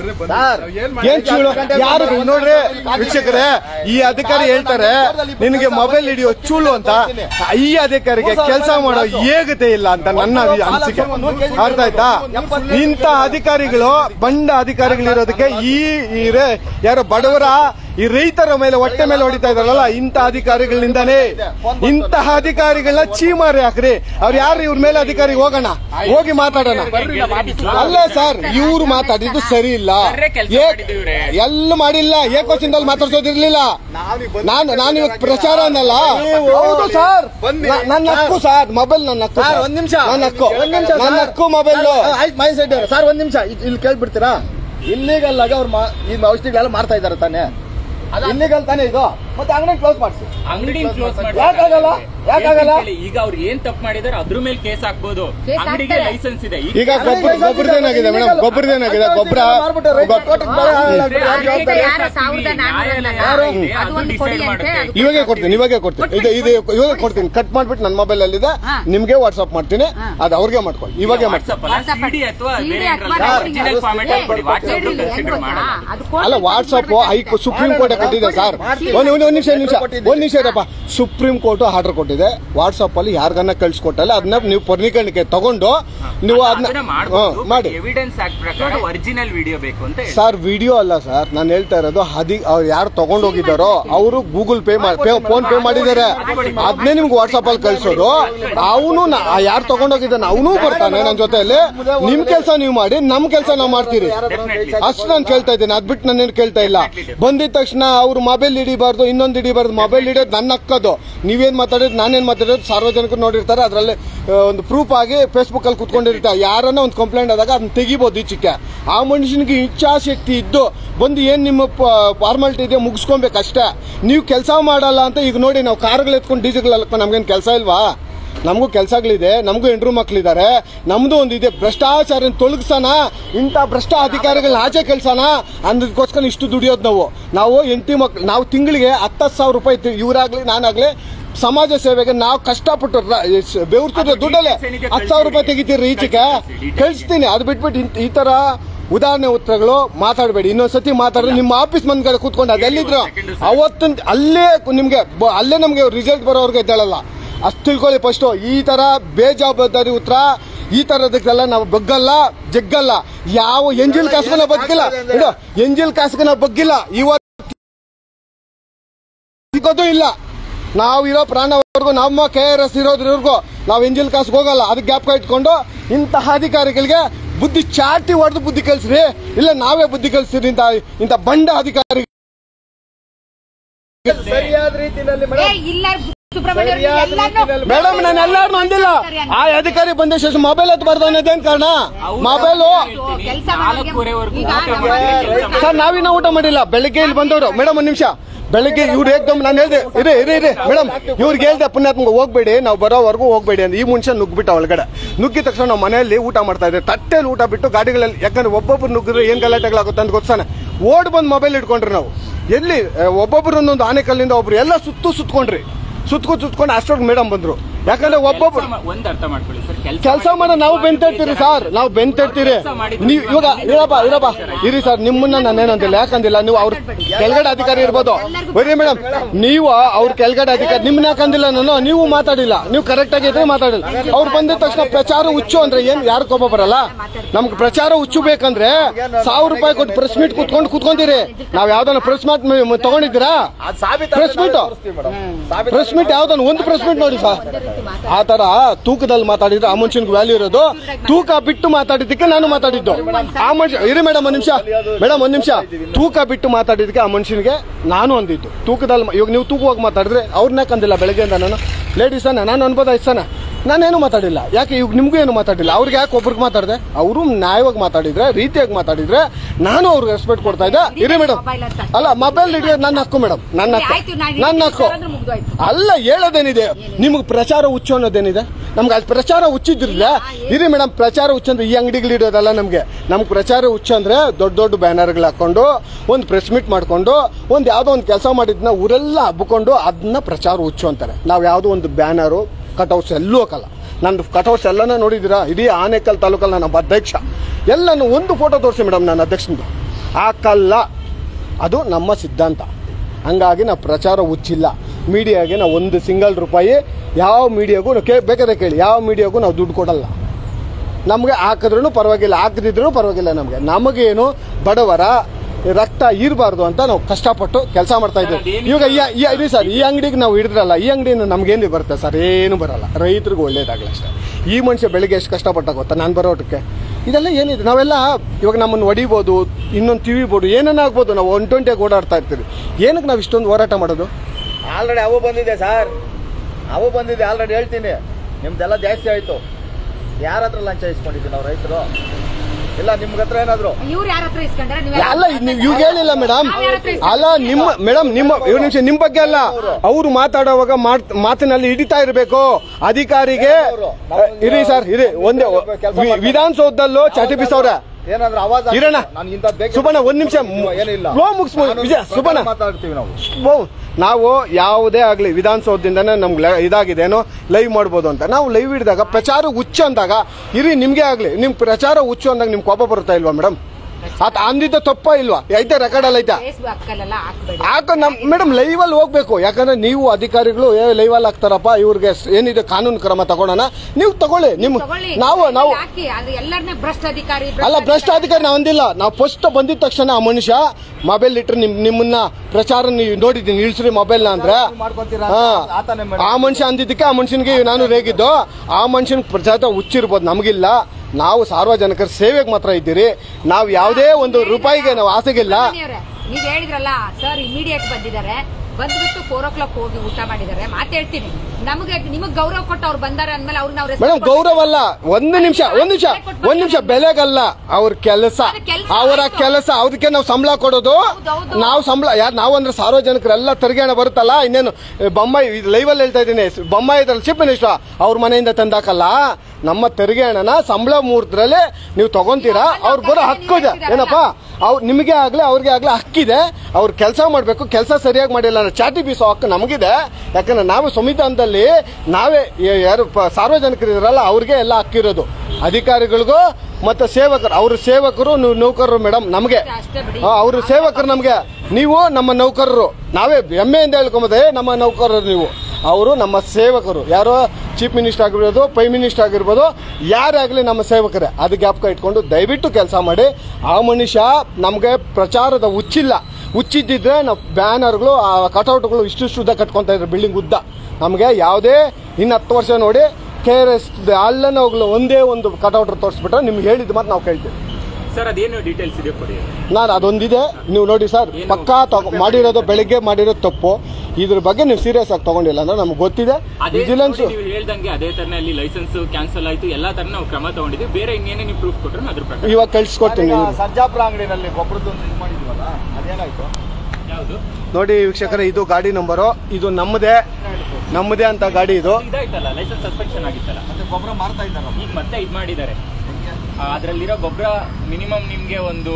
ಏನ್ ಚೂಳು ಯಾರು ನೋಡ್ರಿ ವೀಕ್ಷಕರೇ ಈ ಅಧಿಕಾರಿ ಹೇಳ್ತಾರೆ ನಿನಗೆ ಮೊಬೈಲ್ ಹಿಡಿಯೋ ಚೂಳು ಅಂತ ಈ ಅಧಿಕಾರಿಗೆ ಕೆಲಸ ಮಾಡೋ ಏಗತೆ ಇಲ್ಲ ಅಂತ ನನ್ನ ಅಭಿ- ಅನಿಸಿಕೆ ಅರ್ಥ ಆಯ್ತಾ ಇಂಥ ಅಧಿಕಾರಿಗಳು ಬಂಡ ಅಧಿಕಾರಿಗಳಿರೋದಕ್ಕೆ ಈ ಈ ರೇ- ಯಾರೋ ಬಡವರ ಈ ರೈತರ ಮೇಲೆ ಹೊಟ್ಟೆ ಮೇಲೆ ಹೊಡಿತಾ ಇದಾರಲ್ಲ ಇಂಥ ಅಧಿಕಾರಿಗಳಿಂದಾನೇ ಇಂತಹ ಅಧಿಕಾರಿಗಳನ್ನ ಚೀಮಾರಿ ಹಾಕ್ರಿ ಅವ್ರು ಯಾರು ಇವ್ರ ಮೇಲೆ ಅಧಿಕಾರಿ ಹೋಗೋಣ ಹೋಗಿ ಮಾತಾಡೋಣ ಅಲ್ಲ ಸರ್ ಇವ್ರು ಮಾತಾಡಿದ್ದು ಸರಿ ಇಲ್ಲ ಬರ್ರೆ ಕೆಲ್ಸ ಏ- ಮಾಡಿದ್ದೀವ್ರೆ. ಎಲ್ಲ ಮಾಡಿಲ್ಲ ಏಕೋಚಿಂದಲ್ಲಿ ಮಾತಾಡ್ಸೋದಿರ್ಲಿಲ್ಲ ನಾನು ನಾನು ಇವಾಗ ಪ್ರಚಾರ ಅನ್ನಲ್ಲ ಹೌದು ಸರ್ ನ- ನನ್ನ ಹಕ್ಕು ಸರ್ ಮೊಬೈಲ್ ನನ್ನ ಹಕ್ಕು ಸರ್, ಸರ್. ಒಂದ್ ನಿಮಿಷ. ನನ್ನ ಹಕ್ಕು ಒಂದ್ ನಿಮಿಷ ನನ್ನ ಸರ್. ಹಕ್ಕು ಮೊಬೈಲ್ ಆಯ್ತು ಮೈ ಸೈಡ್ ಸರ್ ಒಂದ್ ನಿಮಿಷ ಇ- ಇಲ್ಲಿ ಕೇಳ್ಬಿಡ್ತೀರಾ ಇಲ್ಲಿಗಲ್ ಆಗಿ ಅವ್ರು ಮಾ- ಈ ಔಷಧಿಗಳೆಲ್ಲ ಮಾರ್ತಾ ಇದಾರೆ ತಾನೇ ಇಲ್ಲಿಗಲ್ ತಾನೇ ಇದು ಮತ್ತೆ ಅಂಗಡಿ ಕ್ಲೋಸ್ ಮಾಡಿಸಿ ಅಂಗಡಿ ಕ್ಲೋಸ್ ಮಾಡಿ ಯಾಕಾಗಲ್ಲ? ಯಾಕಾಗಲ್ಲ? ಈಗ ಅವ್ರು ಏನ್ ತಪ್ಪು ಮಾಡಿದಾರೆ ಅದ್ರ ಮೇಲೆ ಕೇಸ್ ಹಾಕ್ಬೋದು ಕೇಸ್ ಅಂಗಡಿಗೆ ಹಾಕ್ತಾರೆ. ಲೈಸೆನ್ಸ್ ಇದೆ ಈಗ ಗೊಬ್ಬರ ಗೊಬ್ಬರದೇನಾಗಿದೆ ಮೇಡಮ್ ಗೊಬ್ಬರದೇನಾಗಿದೆ ಗೊಬ್ಬರ ಮಾರ್ಬಿಟ್ಟು ರೈತ ತೋಟಕ್ಕೆ ಬೆಳೆ ಹಾಳಾಗ್ಬಿಟ್ಟು ಯಾರು ಜವಾಬ್ದಾರಿ? ಯಾರು ಸಾವಿರದ ನಾನ್ನೂರ ಅಂದಾಗ ಯಾರು? ಅದು ಒಂದು ಕೊಡಿ ಅಂತೆ ಅದು ಇವಾಗೆ ಕೊಡ್ತೀನಿ ಇವಾಗೆ ಕೊಡ್ತೀನಿ ಇದು ಇದು ಇವಾಗ ಕೊಡ್ತೀನಿ ಕಟ್ ಮಾಡ್ಬಿಟ್ಟು ನನ್ನ ಮೊಬೈಲ್ ಅಲ್ಲಿ ಇದೆ ಹಾ. ನಿಮ್ಗೆ ವಾಟ್ಸ್ಆಪ್ ಮಾಡ್ತೀನಿ ಹಾ. ಅದು ಅವ್ರಿಗೆ ಮಾಡ್ಕೊಳ್ಳಿ ಇವಾಗೆ ಮಾಡ್ತೀನಿ ವಾಟ್ಸಪ್ ಅಲ್ಲ WhatsApp ಸಿಡಿ ಅಥವಾ CD ಬೇರೆ ಅಥವಾ ಒರಿಜಿನಲ್ writing ಫಾರ್ಮೆಟ್ ಅಲ್ಲಿ ಕೊಡಿ ಏ, ವಾಟ್ಸಪ್ ಹೇಳಿ, ಹೆಂಗ್ ಕನ್ಸಿಡರ್ ಗೊತ್ತಾ? ಮಾಡಲ್ಲ ಅದು ಕೋರ್ಟ್ ಅಲ್ಲ ಅಲ್ಲಿ ವಾಟ್ಸಪ್ ಮಾಡ್ಬೇಕು. ಹೈ ಸುಪ್ರೀಂ ಕೋರ್ಟ್ ಕೊಟ್ಟಿದೆ ಸರ್ ಒಂದ್ ಒಂದ್ ನಿಮಿಷ ನಿಮಿಷ ಒಂದ್ ನಿಮಿಷ ಇರಪ್ಪ ಸುಪ್ರೀಂ ಕೋರ್ಟ್ ಆರ್ಡರ್ ಕೊಟ್ಟಿದೆ ವಾಟ್ಸಪ್ ಅಲ್ಲಿ ಯಾರಿಗನ್ನ ಕಳ್ಸಿಕೊಟ್ಟಲ್ಲ ಅದನ್ನ ನೀವು ಪರಿಗಣನೆಗೆ ತಗೊಂಡು ನೀವು ಅದನ್ನ ಅದನ್ನ ಮಾಡ್ಬೋದು ಮಾಡಿ ಎವಿಡೆನ್ಸ್ ಆಕ್ಟ್ ಪ್ರಕಾರ ಒರಿಜಿನಲ್ ವಿಡಿಯೋ ಬೇಕು ಅಂತ ಹೇಳಿ ಸರ್ ವಿಡಿಯೋ ಅಲ್ಲ ಸರ್ ನಾನು ಹೇಳ್ತಾ ಇರೋದು ಹದಿ ಅವ್ರು ಯಾರು ತಗೊಂಡೋಗಿದ್ದಾರೋ ಅವರು ಗೂಗಲ್ ಪೇ ಫೋನ್ ಪೇ ಮಾಡಿದ್ದಾರೆ ಅದನ್ನೇ ನಿಮ್ಗೆ ವಾಟ್ಸಪ್ ಅಲ್ಲಿ ಕಳ್ಸೋದು ಅವನು ಯಾರು ತಗೊಂಡೋಗಿದ್ದಾನೆ ಅವನು ಬರ್ತಾನೆ ನನ್ನ ಜೊತೆಯಲ್ಲಿ ನಿಮ್ ಕೆಲಸ ನೀವು ಮಾಡಿ ನಮ್ ಕೆಲಸ ನಾವು ಮಾಡ್ತೀರಿ ಡೆಫಿನೆಟ್ಲಿ ಅಷ್ಟು ನಾನು ಕೇಳ್ತಾ ಇದ್ದೇನೆ ಅದ್ ಬಿಟ್ಟು ನಾನೇನು ಕೇಳ್ತಾ ಇಲ್ಲ ಬಂದಿದ ತಕ್ಷಣ ಅವ್ರು ಮೊಬೈಲ್ ಹಿಡಿಬಾರ್ದು ಇನ್ನೊಂದು ಹಿಡಿಬಾರ್ದು ಮೊಬೈಲ್ ಹಿಡಿಯೋದು ನನ್ನ ಹಕ್ಕದು ನೀವೇನ್ ಮಾತಾಡೋದು ನಾನೇನ್ ಮಾತಾಡೋದು ಸಾರ್ವಜನಿಕರು ನೋಡಿರ್ತಾರೆ ಅದರಲ್ಲಿ ಒಂದು ಪ್ರೂಫ್ ಆಗಿ ಫೇಸ್ಬುಕ್ ಅಲ್ಲಿ ಕುತ್ಕೊಂಡಿರ್ತಾರೆ ಯಾರನ್ನ ಒಂದು ಕಂಪ್ಲೇಂಟ್ ಆದಾಗ ಅದನ್ನ ತೆಗಿಬೋದು ಈಚಕ್ಕೆ ಆ ಮನುಷ್ಯನಿಗೆ ಇಚ್ಛಾಶಕ್ತಿ ಇದ್ದು ಬಂದು ಏನ್ ನಿಮ್ಮ ಫಾರ್ಮಾಲಿಟಿ ಇದೆ ಮುಗಿಸ್ಕೊಬೇಕಷ್ಟೇ ನೀವು ಕೆಲಸ ಮಾಡಲ್ಲ ಅಂತ ಈಗ ನೋಡಿ ನಾವು ಕಾರ್ಗಳು ಎತ್ಕೊಂಡು ಡೀಸೆಲ್ ನಮ್ಗೇನು ಕೆಲಸ ಇಲ್ವಾ ನಮಗೂ ಕೆಲಸಗಳಿದೆ ನಮಗೂ ಹೆಂಡ್ರು ಮಕ್ಳಿದ್ದಾರೆ ನಮ್ದು ಒಂದು ಇದೆ ಭ್ರಷ್ಟಾಚಾರ ತೊಲಗಿಸೋಣ ಇಂಥ ಭ್ರಷ್ಟ ಅಧಿಕಾರಿಗಳನ್ನ ಆಚೆ ಕಳ್ಸೋಣ ಅನ್ನೋದಕ್ಕೋಸ್ಕರ ಇಷ್ಟು ದುಡಿಯೋದು ನಾವು ನಾವು ಎಂಟಿ ಮಕ್ಳು ನಾವು ತಿಂಗಳಿಗೆ ಹತ್ತತ್ತು ಸಾವಿರ ರೂಪಾಯಿ ತಿ- ಇವ್ರಾಗ್ಲಿ ನಾನಾಗ್ಲಿ ಸಮಾಜ ಸೇವೆಗೆ ನಾವು ಕಷ್ಟಪಟ್ಟು ಬೆವ್ರ್ತಿರೋ ದುಡ್ಡಲ್ಲೇ ಹತ್ತು ಸಾವಿರ ರೂಪಾಯಿ ತೆಗಿತೀರಿ ಈಚೆಗೆ ಕಳಿಸ್ತೀನಿ ಅದು ಬಿಟ್ಬಿಟ್ಟು ಇಂತ- ಈ ತರ ಉದಾಹರಣೆ ಉತ್ತರಗಳು ಮಾತಾಡಬೇಡಿ ಇನ್ನೊಂದ್ಸತಿ ಮಾತಾಡಿದ್ರೆ ನಿಮ್ಮ ಆಫೀಸ್ ಮುಂದ್ಗಡೆ ಕೂತ್ಕೊಂಡು ಅದೆಲ್ಲಿದ್ರು ಅವತ್ತು ಅಲ್ಲೇ ನಿಮ್ಗೆ ಬ- ಅಲ್ಲೇ ನಮ್ಗೆ ರಿಸಲ್ಟ್ ಬರೋರ್ಗೆ ಎದ್ದೇಳಲ್ಲ ಅಷ್ಟು ತಿಳ್ಕೊಳ್ಳಿ ಫಸ್ಟ್ ಈ ತರ ಬೇಜವಾಬ್ದಾರಿ ಉತ್ತರ ಈ ತರದಕ್ಕೆಲ್ಲ ನಾವು ಬಗ್ಗಲ್ಲ ಜಗ್ಗಲ್ಲ ಯಾವ ಎಂಜಿಲ್ ಕಾಸ್ಗೂ ನಾವು ಬಗ್ಗಿಲ್ಲ ಇಡು ಎಂಜಿಲ್ ಕಾಸ್ಗೂ ನಾವು ಬಗ್ಗಿಲ್ಲ ಇವತ್ತು ಸಿಗೋದು ಇಲ್ಲ ನಾವು ಇರೋ ಪ್ರಾಣವರೆಗೂ ನಮ್ಮ ಕೆ ಆರ್ ಎಸ್ ಇರೋದ್ರವರೆಗೂ ನಾವು ಎಂಜಿಲ್ ಕಾಸ್ಗೆ ಹೋಗಲ್ಲ ಅದಕ್ಕೆ ಗ್ಯಾಪ್ ಇಟ್ಕೊಂಡು ಇಂತಹ ಅಧಿಕಾರಿಗಳಿಗೆ ಬುದ್ಧಿ ಚಾಟಿ ಹೊಡೆದು ಬುದ್ಧಿ ಕಲಿಸ್ರಿ ಇಲ್ಲ ನಾವೇ ಬುದ್ಧಿ ಕಲಿಸ್ತೀರಿ ಇಂಥ ಇಂಥ ಬಂಡ ಅಧಿಕಾರಿ ಸರಿಯಾದ ರೀತಿಯಲ್ಲಿ ಏ, ಇಲ್ಲ ಸುಬ್ರಹ್ಮಣ್ಯ ಅವ್ರಿಗೆ ಎಲ್ಲಾನು- ಮೇಡಮ್ ನಾನು ಎಲ್ಲಾರು ಅಂದಿಲ್ಲ ಆ ಅಧಿಕಾರಿ ಬಂದ ಶೇಷ ಮೊಬೈಲ್ ಹತ್ತು ಬರ್ತಾನೆ ಅದೇನ್ ಕಾರಣ ಮೊಬೈಲು ಕೆಲ್ಸ ನಾಲ್ಕೂವರೆವರೆಗೂ ಈಗ ಊಟ ನಮ್ಮ ಮಾಡಿ ಮನೆಯಲ್ಲಿ ಕೆಲ್ಸ ಸರ್ ನಾವಿನ್ನ ಊಟ ಮಾಡಿಲ್ಲ ಬೆಳಿಗ್ಗೆ ಇಲ್ಲಿ ಬಂದವರು ಮೇಡಮ್ ಒಂದ್ ನಿಮಿಷ ಬೆಳಿಗ್ಗೆ ಇವ್ರು ಏಕ್ದಮ್ ನಾನು ಹೇಳ್ದೆ ಇರಿ ಇರಿ ಇರಿ ಮೇಡಮ್ ಇವ್ರಿಗೆ ಹೇಳ್ದೆ ಪುಣ್ಯಾತ್ಮಗ ಹೋಗ್ಬೇಡಿ ನಾವು ಬರೋವರೆಗೂ ಹೋಗ್ಬೇಡಿ ಅಂತ ಈ ಮನುಷ್ಯ ನುಗ್ಬಿಟ್ಟ ಒಳಗಡೆ ನುಗ್ಗಿದ ತಕ್ಷಣ ನಾವು ಮನೆಯಲ್ಲಿ ಊಟ ಮಾಡ್ತಾ ಇದ್ದೆ ತಟ್ಟೆಲಿ ಊಟ ಬಿಟ್ಟು ಗಾಡಿಗಳಲ್ಲಿ ಯಾಕಂದ್ರೆ ಒಬ್ಬೊಬ್ರು ನುಗ್ಗಿದ್ರೆ ಏನ್ ಗಲಾಟೆಗಳಾಗುತ್ತೆ ಅಂತ ಗೊತ್ತಾನೆ ಓಡ್ ಬಂದು ಮೊಬೈಲ್ ಇಟ್ಕೊಂಡ್ರಿ ನಾವು ಎಲ್ಲಿ ಒಬ್ಬೊಬ್ರು ಒಂದೊಂದು ಆನೆಕಲ್ಲಿಂದ ಒಬ್ರು ಎಲ್ಲ ಸುತ್ತು ಸುತ್ಕೊಂಡ್ರಿ ಸುತ್ಕೊಂಡು ಸುತ್ಕೊಂಡು ಅಷ್ಟೊಂದು ಮೇಡಮ್ ಬಂದ್ರು ಯಾಕಂದ್ರೆ ಒಬ್ಬೊಬ್ರು ಕೆಲ್ಸ ಮಾ- ಒಂದ್ ಅರ್ಥ ಮಾಡ್ಕೊಳ್ಳಿ ಸರ್ ಕೆಲಸ ಮಾಡೋ ನಾವು ಬೆಂತಿರ್ತೀರಿ ಸರ್ ನಾವು ಬೆಂತಿರ್ತೀರಿ ನೀವು ಇವಾಗ ಇರಪ್ಪ ಇರಪ್ಪ ಇರಿ ಸರ್ ನಿಮ್ಮನ್ನ ನಾನೇನಂದಿಲ್ಲ ಯಾಕಂದಿಲ್ಲ ನೀವು ಅವ್ರ ಕೆಳಗಡೆ ಅಧಿಕಾರಿ ಇರ್ಬೋದು ಬರೀ ಮೇಡಮ್ ನೀವು ಅವ್ರ ಕೆಳಗಡೆ ಅಧಿಕಾರಿ ನಿಮ್ಮನ್ನ ಯಾಕಂದಿಲ್ಲ ನಾನು ನೀವು ಮಾತಾಡಿಲ್ಲ ನೀವು ಕರೆಕ್ಟ್ ಆಗಿ ಇದ್ರೆ ಮಾತಾಡಿಲ್ಲ ಅವ್ರು ಬಂದಿದ ತಕ್ಷಣ ಪ್ರಚಾರ ಹುಚ್ಚು ಅಂದ್ರೆ ಏನ್ ಯಾರು ಕೋಪ ಬರಲ್ಲ ನಮ್ಗೆ ಪ್ರಚಾರ ಹುಚ್ಚು ಬೇಕಂದ್ರೆ ಸಾವಿರ ರೂಪಾಯಿ ಕೊಟ್ಟು ಪ್ರೆಸ್ ಮೀಟ್ ಕುತ್ಕೊಂಡು ಕುತ್ಕೊಂತೀರಿ ನಾವ್ ಯಾವ್ದಾನ ಪ್ರೆಸ್ ಮೀಟ್ ತಗೊಂಡಿದ್ದೀರಾ ಅದ್ ಸಾಬೀತು ಪ್ರೆಸ್ ಮೀಟ್ ಪ್ರೆಸ್ ಮೀಟ್ ಯಾವ್ದಾನ ಒಂದು ಪ್ರೆಸ್ ಮೀಟ್ ನೋಡಿ ಸರ್ ಆ ತರ ತೂಕದಲ್ಲಿ ಮಾತಾಡಿದ್ರೆ ಆ ಮನುಷ್ಯನ್ಗೆ ವ್ಯಾಲ್ಯೂ ಇರೋದು ತೂಕ ಬಿಟ್ಟು ಮಾತಾಡಿದ್ದಕ್ಕೆ ನಾನು ಮಾತಾಡಿದ್ದು ಆ ಮನುಷ್ಯ ಇರಿ ಮೇಡಮ್ ಒಂದ್ ನಿಮಿಷ ಮೇಡಮ್ ಒಂದ್ ನಿಮಿಷ ತೂಕ ಬಿಟ್ಟು ಮಾತಾಡಿದ್ದಕ್ಕೆ ಆ ಮನುಷ್ಯನಿಗೆ ನಾನು ಅಂದಿದ್ದು ತೂಕದಲ್ಲಿ ಮ- ಇವಾಗ ನೀವು ತೂಕವಾಗಿ ಮಾತಾಡಿದ್ರೆ ಅವ್ರನ್ನ ಕಂದಿಲ್ಲ ಬೆಳಗ್ಗೆಯಿಂದ ನಾನು ಲೇಡೀಸ್ ಅನ್ನ ನಾನು ಅನ್ಬೋದು ಸನ ನಾನೇನು ಮಾತಾಡಿಲ್ಲ ಯಾಕೆ ಇವಾಗ ನಿಮ್ಗೂ ಏನು ಮಾತಾಡಿಲ್ಲ ಅವ್ರಿಗೆ ಯಾಕೆ ಒಬ್ರಿಗೆ ಮಾತಾಡಿದೆ ಅವರು ನ್ಯಾಯವಾಗಿ ಮಾತಾಡಿದ್ರೆ ರೀತಿಯಾಗಿ ಮಾತಾಡಿದ್ರೆ ನಾನು ಅವ್ರಿಗೆ ರೆಸ್ಪೆಕ್ಟ್ ಕೊಡ್ತಾ ಇದ್ದೆ ಇರಿ ಮೇಡಮ್ ಅಲ್ಲ ಮೊಬೈಲ್ ಹಿಡಿಯೋದು ನನ್ನ ಹಕ್ಕು ಮೇಡಮ್ ನನ್ನ ಹಕ್ಕು ಆಯ್ತು, ನಾನು ನನ್ನ ಹಕ್ಕು ಅಂದ್ರೆ ಮುಗ್ದೋಯ್ತು. ಅಲ್ಲ ಹೇಳೋದೇನಿದೆ ನಿಮ್ಗೆ ಪ್ರಚಾರ ಹುಚ್ಚು ಅನ್ನೋದೇನಿದೆ ನಮ್ಗೆ ಅಲ್ಲಿ ಪ್ರಚಾರ ಹುಚ್ಚಿದ್ರಿಲ್ಲ ಇರಿ ಮೇಡಮ್ ಪ್ರಚಾರ ಹುಚ್ಚು ಅಂದ್ರೆ ಈ ಅಂಗಡಿಗಳು ಇಡೋದಲ್ಲ ನಮ್ಗೆ ನಮ್ಗೆ ಪ್ರಚಾರ ಹುಚ್ಚು ಅಂದ್ರೆ ದೊಡ್ಡ ದೊಡ್ಡ ಬ್ಯಾನರ್ಗಳು ಹಾಕೊಂಡು ಒಂದು ಪ್ರೆಸ್ ಮೀಟ್ ಮಾಡ್ಕೊಂಡು ಒಂದು ಯಾವುದೋ ಒಂದು ಕೆಲಸ ಮಾಡಿದ್ನ ಊರೆಲ್ಲ ಹಬ್ಕೊಂಡು ಅದನ್ನ ಪ್ರಚಾರ ಹುಚ್ಚು ಅಂತಾರೆ ನಾವು ಯಾವುದೋ ಒಂದು ಬ್ಯಾನರು ಕಟೌಟ್ಸ್ ಎಲ್ಲೂ ಹಾಕಲ್ಲ ನಂದು ಕಟೌಟ್ಸ್ ಎಲ್ಲನ ನೋಡಿದ್ದೀರಾ ಇಡೀ ಆನೇಕಲ್ ತಾಲೂಕಲ್ಲಿ ನಾನು ಒಬ್ಬ ಅಧ್ಯಕ್ಷ ಎಲ್ಲನೂ ಒಂದು ಫೋಟೋ ತೋರಿಸಿ ಮೇಡಮ್ ನಾನು ಅಧ್ಯಕ್ಷಂದು ಹಾಕಲ್ಲ ಅದು ನಮ್ಮ ಸಿದ್ಧಾಂತ ಹಂಗಾಗಿ ನಾವು ಪ್ರಚಾರ ಹುಚ್ಚಿಲ್ಲ ಮೀಡಿಯಾಗೆ ನಾವು ಒಂದು ಸಿಂಗಲ್ ರೂಪಾಯಿ ಯಾವ ಮೀಡಿಯಾಗೂ ನಾವು ಕೇ ಬೇಕಾದ್ರೆ ಕೇಳಿ ಯಾವ ಮೀಡಿಯಾಗೂ ನಾವು ದುಡ್ಡು ಕೊಡಲ್ಲ ನಮಗೆ ಹಾಕಿದ್ರೂ ಪರವಾಗಿಲ್ಲ ಹಾಕದಿದ್ರೂ ಪರವಾಗಿಲ್ಲ ನಮಗೆ ನಮಗೇನು ಬಡವರ ರಕ್ತ ಇರಬಾರ್ದು ಅಂತ ನಾವು ಕಷ್ಟಪಟ್ಟು ಕೆಲಸ ಮಾಡ್ತಾ ಇದ್ದೀವಿ ಇವಾಗ ಈ- ಈ ಇರಿ ಸರ್ ಈ ಅಂಗಡಿಗೆ ನಾವು ಹಿಡಿದ್ರಲ್ಲ ಈ ಅಂಗಡಿಯಿಂದ ನಮ್ಗೇನು ಬರುತ್ತೆ ಸರ್ ಏನು ಬರಲ್ಲ ರೈತರಿಗೂ ಒಳ್ಳೇದಾಗಲ್ಲ ಅಷ್ಟೇ ಈ ಮನುಷ್ಯ ಬೆಳಿಗ್ಗೆ ಎಷ್ಟು ಕಷ್ಟಪಟ್ಟ ಗೊತ್ತಾ ನಾನು ಬರೋಟಕ್ಕೆ ಇದೆಲ್ಲ ಏನಿದೆ ನಾವೆಲ್ಲ ಇವಾಗ ನಮ್ಮನ್ನು ಹೊಡಿಬೋದು ಇನ್ನೊಂದು ತಿವಿಬೋದು ಏನೇನು ಆಗ್ಬೋದು ನಾವು ಒನ್ ಟ್ವೆಂಟಿಯಾಗಿ ಓಡಾಡ್ತಾ ಇರ್ತೀವಿ ಏನಕ್ಕೆ ನಾವು ಇಷ್ಟೊಂದು ಹೋರಾಟ ಮಾಡೋದು ಆಲ್ರೆಡಿ ಅವು ಬಂದಿದೆ ಸರ್ ಅವು ಬಂದಿದೆ ಆಲ್ರೆಡಿ ಹೇಳ್ತೀನಿ ನಿಮ್ದೆಲ್ಲ ಜಾಸ್ತಿ ಆಯ್ತು ಯಾರ ಹತ್ರ ಲಂಚ ಇಸ್ಕೊಂಡಿದ್ದೀವಿ ನಾವು ರೈತರು ಇಲ್ಲ ನಿಮ್ಗೆ ಹತ್ರ ಏನಾದ್ರು ಇವ್ರು ಯಾರ ಹತ್ರ ಇಸ್ಕೊಂಡ್ರೆ ಅಲ್ಲ ನೀವು ಇವಾಗ ಹೇಳಿಲ್ಲ ಮೇಡಮ್ ಅಲ್ಲ ನಿಮ್ಮ ಮೇಡಮ್ ನಿಮ್ಮ ಇವ್ರ ನಿಮಿಷ ನಿಮ್ ಬಗ್ಗೆ ಅಲ್ಲ ಅವ್ರು ಮಾತಾಡುವಾಗ ಮಾತ್- ಮಾತಿನಲ್ಲಿ ಹಿಡಿತಾ ಇರಬೇಕು ಅಧಿಕಾರಿಗೆ ಇರಿ ಸರ್ ಇರಿ ಒಂದೇ ವಿ- ವಿಧಾನಸೌಧದಲ್ಲೂ ಚಟಿ ಬಿಸವ್ರೆ ಏನಾದ್ರು ಅವಾಜ್ ಇರೋಣ. ನಾನು ಇಂಥದ್ದು ಬೇಕು ಸುಬಣ್ಣ ಒಂದ್ ನಿಮಿಷ ಏನಿಲ್ಲ ಫ್ಲೋ ಮುಗಿಸ್ಬೋದು ನಾನು ವಿಜಯ ಸುಬಣ್ಣ ಮಾತಾಡ್ತೀವಿ ನಾವು ಓ, ನಾವು ಯಾವುದೇ ಆಗ್ಲಿ ವಿಧಾನಸೌಧದಿಂದನೇ ನಮ್ಗೆ ಲ- ಇದಾಗಿದೆ ಏನೋ ಲೈವ್ ಮಾಡ್ಬೋದು ಅಂತ ನಾವು ಲೈವ್ ಹಿಡಿದಾಗ ಪ್ರಚಾರ ಹುಚ್ಚು ಅಂದಾಗ ಇರಿ ನಿಮ್ಗೆ ಆಗ್ಲಿ ನಿಮ್ ಪ್ರಚಾರ ಹುಚ್ಚು ಅಂದಾಗ ನಿಮ್ ಕೋಪ ಬರುತ್ತಾ ಇಲ್ವಾ ಮೇಡಮ್ ಆತ ಅಂದಿದ್ದ ತಪ್ಪ ಇಲ್ವಾ ಐತೆ ರೆಕಾರ್ಡ್ ಅಲ್ಲಿ ಐತಾ ಫೇಸ್ಬುಕ್ ಅಲ್ಲೆಲ್ಲ ಹಾಕ್ಬೇಡಿ ಆಕ ನಮ್ ಮೇಡಮ್ ಲೈವ್ ಅಲ್ಲಿ ಹೋಗ್ಬೇಕು ಯಾಕಂದ್ರೆ ನೀವು ಅಧಿಕಾರಿಗಳು ಏ ಲೈವ್ ಅಲ್ಲಿ ಹಾಕ್ತಾರಪ್ಪ ಇವ್ರಿಗೆ ಸ್- ಏನಿದೆ ಕಾನೂನು ಕ್ರಮ ತಗೊಳ್ಳೋಣ ನೀವು ತಗೊಳ್ಳಿ ನಿಮ್ ತಗೊಳ್ಳಿ ನಾವು ನಾವು ಹಾಕಿ ಅದು ಎಲ್ಲರನ್ನ ಭ್ರಷ್ಟ ಅಧಿಕಾರಿ ಅಲ್ಲ ಭ್ರಷ್ಟಾಧಿಕಾರಿ ನಾವು ಅಂದಿಲ್ಲ ನಾವು ಫಸ್ಟ್ ಬಂದಿದ ತಕ್ಷಣ ಆ ಮನುಷ್ಯ ಮೊಬೈಲ್ ಇಟ್ರೆ ನಿಮ್ ನಿಮ್ಮನ್ನ ಪ್ರಚಾರ ನೀವು ನೋಡಿದ್ದೀನಿ ಇಳಿಸ್ರಿ ಮೊಬೈಲ್ ಅಂದ್ರೆ ಮಾಡ್ಕೊತೀರಾ ಹಾ. ಅಂತ ಆತನೇ ಮಾಡಿ- ಆ ಮನುಷ್ಯ ಅಂದಿದ್ದಕ್ಕೆ ಆ ಮನುಷ್ಯನಿಗೆ ನಾನು ರೇಗಿದ್ದು ಆ ಮನುಷ್ಯನ ಪ್ರಚಾರ ಹುಚ್ಚಿರ್ಬೋದು ನಮಗಿಲ್ಲ ನಾವು ಸಾರ್ವಜನಿಕರ ಸೇವೆಗೆ ಮಾತ್ರ ಇದ್ದೀರಿ ನಾವು ಯಾವುದೇ ಒಂದು ರೂಪಾಯಿಗೆ ನಾವು ಆಸೆಗಿಲ್ಲ ಮನೆಯವ್ರೆ, ನೀವ್ ಹೇಳಿದ್ರಲ್ಲ ಸರ್ ಇಮಿಡಿಯೇಟ್ ಬಂದಿದ್ದಾರೆ ಬಂದ್ಬಿಟ್ಟು ಫೋರ್ ಓ ಕ್ಲಾಕ್ ಹೋಗಿ ಊಟ ಮಾಡಿದ್ದಾರೆ ಮಾತು ಹೇಳ್ತೀನಿ ನಮಗೆ ನಿಮಗ್ ಗೌರವ ಕೊಟ್ಟು ಅವ್ರು ಬಂದಾರೆ ಅಂದ್ಮೇಲೆ ಅವ್ರು ನಾವು ಮೇಡಮ್ ಗೌರವ ಅಲ್ಲ ಒಂದು ನಿಮಿಷ ಒಂದ್ ನಿಮಿಷ ಒಂದ್ ನಿಮಿಷ ಬೆಲೆಗಲ್ಲ ಅವ್ರ ಕೆಲಸ ಅದು ಕೆಲ್ಸ ಅವರ ಆಯ್ತು. ಕೆಲಸ ಅದಕ್ಕೆ ನಾವು ಸಂಬಳ ಕೊಡೋದು ಹೌದೌದು. ನಾವು ಸಂಬಳ ಯಾರು ನಾವು ಅಂದ್ರೆ ಸಾರ್ವಜನಿಕರೆಲ್ಲ ತೆರಿಗೆ ಹಣ ಬರುತ್ತಲ್ಲ ಇನ್ನೇನು ಏ, ಬೊಮ್ಮಾಯಿ ಲೈವ್ ಅಲ್ಲಿ ಹೇಳ್ತಾ ಇದ್ದೀನಿ ಬೊಮ್ಮಾಯಿ ಇದ್ರಲ್ಲಿ ಚೀಫ್ ಮಿನಿಸ್ಟರ್ ಅವ್ರ ಮನೆಯಿಂದ ತಂದಾಕಲ್ಲ ನಮ್ಮ ತೆರಿಗೆ ಹಣನ ಸಂಬಳ ಮುಹೂರ್ತದಲ್ಲಿ ನೀವು ತಗೊಂತೀರಾ ಅವ್ರು ಬರೋ ಹಕ್ಕು ಇದೆ ಏನಪ್ಪಾ ಅವ್ರು ನಿಮಗೆ ಆಗ್ಲಿ ಅವ್ರಿಗೆ ಆಗ್ಲಿ ಹಕ್ಕಿದೆ ಅವ್ರು ಕೆಲಸ ಮಾಡಬೇಕು ಕೆಲಸ ಸರಿಯಾಗಿ ಮಾಡಿಲ್ಲ ಅನ್ನೋ ಚಾಟಿ ಬೀಸೋ ಹಕ್ಕು ನಮಗಿದೆ ಯಾಕಂದ್ರೆ ನಾವು ಸಂವಿಧಾನದಲ್ಲಿ ನಾವೇ ಯ- ಯಾರು ಪ- ಸಾರ್ವಜನಿಕರು ಇದ್ರಲ್ಲ ಅವ್ರಿಗೆ ಎಲ್ಲ ಹಕ್ಕಿರೋದು ಅಧಿಕಾರಿಗಳಿಗೂ ಮತ್ತೆ ಸೇವಕರು ಅವ್ರ ಸೇವಕರು ನೀವು ನೌಕರರು ಮೇಡಮ್ ನಮಗೆ ಅಷ್ಟೇ ಬಿಡಿ ಅವ್ರ ಸೇವಕರು ನಮಗೆ ನೀವು ನಮ್ಮ ನೌಕರರು ನಾವೇ ಹೆಮ್ಮೆಯಿಂದ ಹೇಳ್ಕೊಂಬೋದೇ ನಮ್ಮ ನೌಕರರು ನೀವು ಅವರು ನಮ್ಮ ಸೇವಕರು ಯಾರೋ ಚೀಫ್ ಮಿನಿಸ್ಟರ್ ಆಗಿರ್ಬೋದು ಪ್ರೈಮ್ ಮಿನಿಸ್ಟರ್ ಆಗಿರ್ಬೋದು ಯಾರೇ ಆಗಲಿ ನಮ್ಮ ಸೇವಕರೇ ಅದು ಜ್ಞಾಪಕ ಇಟ್ಕೊಂಡು ದಯವಿಟ್ಟು ಕೆಲಸ ಮಾಡಿ ಆ ಮನುಷ್ಯ ನಮಗೆ ಪ್ರಚಾರದ ಹುಚ್ಚಿಲ್ಲ ಹುಚ್ಚಿದ್ದಿದ್ರೆ ನಾವು ಬ್ಯಾನರ್ಗಳು ಆ ಕಟೌಟ್ಗಳು ಇಷ್ಟು ಉದ್ದ ಕಟ್ಕೊತಾ ಇದ್ರು ಬಿಲ್ಡಿಂಗ್ ಉದ್ದ ನಮಗೆ ಯಾವುದೇ ಇನ್ನು ಹತ್ತು ವರ್ಷ ನೋಡಿ ಕೆ ಆರ್ ಎಸ್ ಅಲ್ಲನ ಹೋಗ್ಲು ಒಂದೇ ಒಂದು ಕಟೌಟ್ ತೋರಿಸ್ಬಿಟ್ರೆ ನಿಮ್ಗೆ ಹೇಳಿದ ಮಾತು ನಾವು ಕೇಳ್ತೀವಿ ಸರ್ ಅದೇನು ಡೀಟೇಲ್ಸ್ ಇದೆ ಕೊಡಿ ನಾನು ಅದೊಂದಿದೆ ನೀವು ನೋಡಿ ಸರ್ ಪಕ್ಕಾ ತಗೊ ಮಾಡಿರೋದು ಬೆಳಿಗ್ಗೆ ಮಾಡಿರೋದು ತಪ್ಪು ಇದ್ರ ಬಗ್ಗೆ ನೀವು ಸೀರಿಯಸ್ ಆಗಿ ತಗೊಂಡಿಲ್ಲ ಅಂದ್ರೆ ನಮ್ಗೆ ಗೊತ್ತಿದೆ ಅದೇ ವಿಜಿಲೆನ್ಸ್ ನೋಡಿ ನೀವು ಹೇಳ್ದಂಗೆ ಅದೇ ತರ ಅಲ್ಲಿ ಲೈಸೆನ್ಸ್ ಕ್ಯಾನ್ಸಲ್ ಆಯ್ತು ಎಲ್ಲಾ ತರ ನಾವು ಕ್ರಮ ತಗೊಂಡಿದ್ವಿ ಬೇರೆ ಇನ್ನೇನೇ ನೀವು ಪ್ರೂಫ್ ಕೊಟ್ಟರು ಅದ್ರ ಪ್ರಕಾರ ಇವಾಗ ಕಳ್ಸಿಕೊಡ್ತೀನಿ ಈಗ ಸರ್ಜಾಪುರ ಅಂಗಡಿನಲ್ಲಿ ಗೊಬ್ಬರದ್ದು ಇದು ಮಾಡಿದ್ವಲ್ಲ ಅದೇನಾಯ್ತು ಯಾವುದು ನೋಡಿ ವೀಕ್ಷಕರೇ ಇದು ಗಾಡಿ ನಂಬರು ಇದು ನಮ್ಮದೇ ನಮ್ಮದೇ ಅಂತ ಗಾಡಿ ಇದು ಇದಾಯ್ತಲ್ಲ ಲೈಸೆನ್ಸ್ ಸಸ್ಪೆನ್ಷನ್ ಆಗಿತ್ತಲ್ಲ ಮತ್ತೆ ಗೊಬ್ಬರ ಮಾರ್ತಾ ಇದ್ದಾರಲ್ಲ ಈಗ ಮತ್ತೆ ಇದ್ ಮಾಡಿದ್ದಾರೆ ಆ, ಅದ್ರಲ್ಲಿರೋ ಗೊಬ್ಬರ ಮಿನಿಮಮ್ ನಿಮ್ಗೆ ಒಂದು